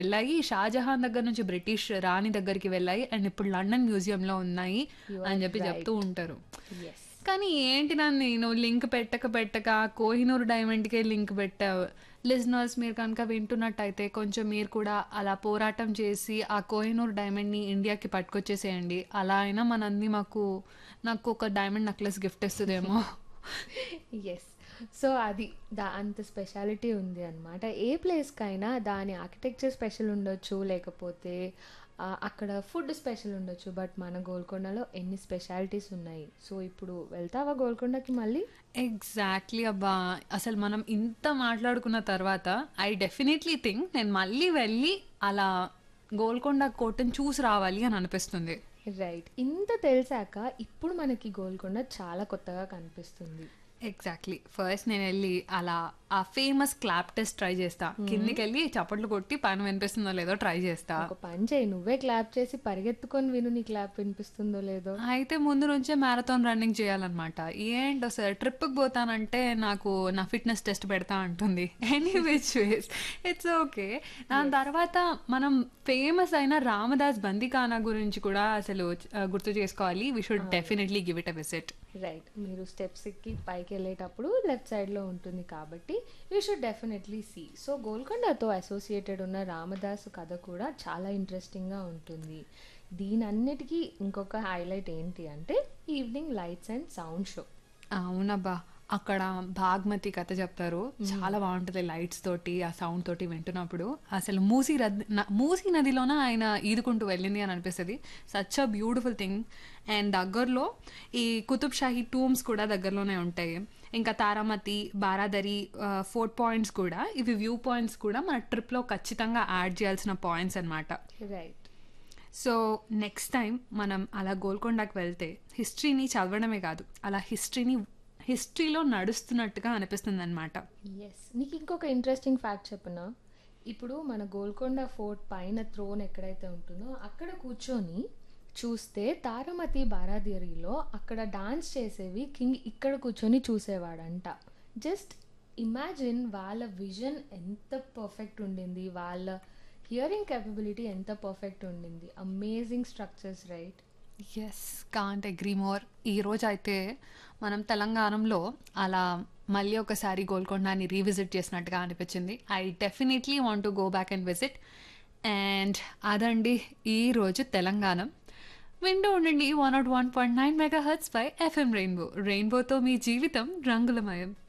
వెళ్ళాయి. 'షాజహాన్' దగ్గర నుంచి బ్రిటిష్ రాణి దగ్గరికి వెళ్ళాయి. అండ్ ఇప్పుడు లండన్ మ్యూజియంలో ఉన్నాయి యూ అని ఆర్ చెప్పి చెప్తూ రైట్. ఉంటారు. యెస్. కానీ ఏంటి నన్ను నువ్వు లింక్ పెట్టక పెట్టక కోహినూర్ డైమండ్‌కే లింక్ పెట్టావు. లిజనర్స్ మీరు కనుక వింటున్నట్టయితే కొంచెం మీరు కూడా అలా పోరాటం చేసి ఆ కోహినూర్ డైమండ్‌ని ఇండియాకి పట్టుకొచ్చేసేయండి. అలా అయినా మా నంది మాకు నాకు ఒక డైమండ్ నెక్లెస్ గిఫ్ట్ ఇస్తదేమో. యెస్. సో అది దా అంత స్పెషాలిటీ ఉంది అనమాట. ఏ ప్లేస్‌కైనా దాని ఆర్కిటెక్చర్ స్పెషల్ ఉండొచ్చు. లేకపోతే ఆహ్, అక్కడ ఫుడ్ స్పెషల్ ఉండొచ్చు. బట్ మన గోల్కొండలో ఎన్ని స్పెషాలిటీస్ ఉన్నాయి. సో ఇప్పుడు వెళ్తావా గోల్కొండకి మళ్ళీ? ఎగ్జాక్ట్‌లీ అబ్బా! అసలు మనం ఇంత మాట్లాడుకున్న తర్వాత ఐ డెఫినైట్‌లీ థింక్ నేను మళ్ళీ వెళ్ళి అలా గోల్కొండ కోటని చూసి రావాలి అని అనిపిస్తుంది. రైట్. ఇంత తెలిసాక ఇప్పుడు మనకి గోల్కొండ చాలా కొత్తగా కనిపిస్తుంది. ఎగ్జాక్ట్‌లీ. ఫస్ట్ నేనెళ్ళి అలా ఆ ఫేమస్ క్లాప్ టెస్ట్ ట్రై చేస్తా. హ్మ్. కిందకెళ్ళి చప్పట్లు కొట్టి పైన వినిపిస్తుందో లేదో ట్రై చేస్తా. ఒక పని చెయ్యి. నువ్వే క్లాప్ చేసి పరిగెత్తుకొని విను నీ క్లాప్ వినిపిస్తుందో లేదో. అయితే ముందు నుంచే మ్యారథాన్ రన్నింగ్ చేయాలన్నమాట. ఏంటో సార్ ట్రిప్‌కి పోతానంటే నాకు నా ఫిట్‌నెస్ టెస్ట్ పెడతా అంటుంది. Any which ways it's okay. దాని యెస్. తర్వాత మనం ఫేమస్ అయిన రామదాస్ బందీఖానా గురించి కూడా అసలు ఆహ్, గుర్తు చేసుకోవాలి. వి షుడ్ అవును. Definitely give it a visit. Right. మీరు స్టెప్స్ ఎక్కి పైకెళ్ళేటప్పుడు లెఫ్ట్ సైడ్‌లో ఉంటుంది కాబట్టి you should definitely see. So గోల్కొండతో అసోసియేటెడ్ ఉన్న రామదాసు కథ కూడా చాలా ఇంట్రెస్టింగ్‌గా ఉంటుంది. దీనన్నిటికీ ఇంకొక హైలైట్ ఏంటి అంటే evening lights and sound show. అవునబ్బా! అక్కడ భాగ్మతి కథ చెప్తారు. హ్మ్. చాలా బావుంటది లైట్స్ తోటి, ఆ సౌండ్ తోటి వింటున్నప్పుడు. అసలు మూసీ రద్ న మూసీ నదిలోన ఆయన ఈదుకుంటూ వెళ్ళింది అని అనిపిస్తది. Such a beautiful thing. And దగ్గరలో ఈ కుతుబ్ షాహీ టూంబ్స్ కూడా దగ్గరలోనే ఉంటాయి. ఇంకా తారామతి, బారాదరి ఆహ్, ఫోర్ట్ పాయింట్స్ కూడా ఇవి వ్యూ పాయింట్స్ కూడా మన ట్రిప్‌లో ఖచ్చితంగా యాడ్ చేయాల్సిన పాయింట్స్ అన్నమాట. రైట్. సో నెక్స్ట్ టైం మనం అలా గోల్కొండకి వెళ్తే హిస్టరీని చదవడమే కాదు. అలా హిస్టరీని హిస్టరీలో నడుస్తున్నట్టుగా అనిపిస్తుందన్నమాట. యెస్. నీకు ఇంకొక ఇంట్రెస్టింగ్ ఫ్యాక్ట్ చెప్పనా? ఇప్పుడు మన గోల్కొండ ఫోర్ట్ పైన థ్రోన్ ఎక్కడైతే ఉంటుందో అక్కడ కూర్చొని చూస్తే తారామతి బారాదరిలో అక్కడ డాన్స్ చేసేవి కింగ్ ఇక్కడ కూర్చొని చూసేవాడంట. జస్ట్ ఇమాజిన్ వాళ్ళ విజన్ ఎంత పర్ఫెక్ట్ ఉండింది. వాళ్ళ హియరింగ్ కేపబిలిటీ ఎంత పర్ఫెక్ట్ ఉండింది. Amazing structures right. Yes. Can't agree more. ఈరోజైతే మనం తెలంగాణలో అలా మళ్ళీ ఒకసారి గోల్కొండని రీవిజిట్ చేసినట్టుగా అనిపించింది. I definitely want to go back and visit. And అదండి ఈరోజు తెలంగాణ. వింటూ ఉండండి 101.9 మెగాహెర్ట్జ్ పై ఎఫ్ఎం రెయిన్బో. రెయిన్బోతో మీ జీవితం రంగులమయం.